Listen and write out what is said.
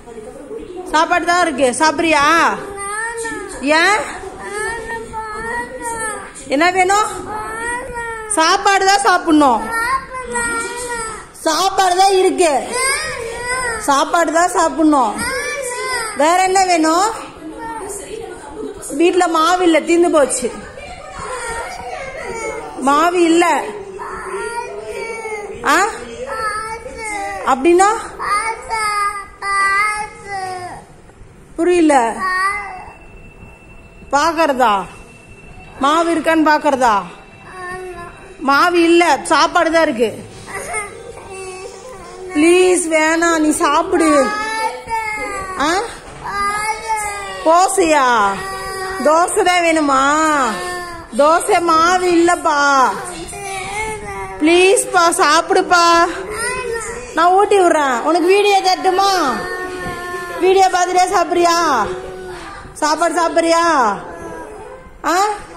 சாப்பாடு தான் இருக்கு சாப்பிடுறியா ஏன் என்ன வேணும் சாப்பாடு தான் சாப்பிடணும் சாப்பாடு தான் இருக்கு சாப்பாடு தான் சாப்பிடணும் வேற என்ன வேணும் வீட்ல மாவு இல்ல தீந்து போச்சு மாவு இல்ல ஆ அப்படின்னா புரியல பாக்குறதா மாவு இருக்கான்னு பாக்குறதா மாவு இல்ல சாப்பாடு தான் இருக்கு ப்ளீஸ் வேணாம் நீ சாப்பிடு ஆ தோசையா தோசை தான் வேணுமா தோசை மாவு இல்லப்பா ப்ளீஸ்ப்பா சாப்பிடுப்பா நான் ஊட்டி விடுறேன் உனக்கு வீடியோ தட்டுமா வீடியோ பார்த்துட்டே சாப்பிட்றியா சாப்பாடு சாப்பிட்றியா ஆ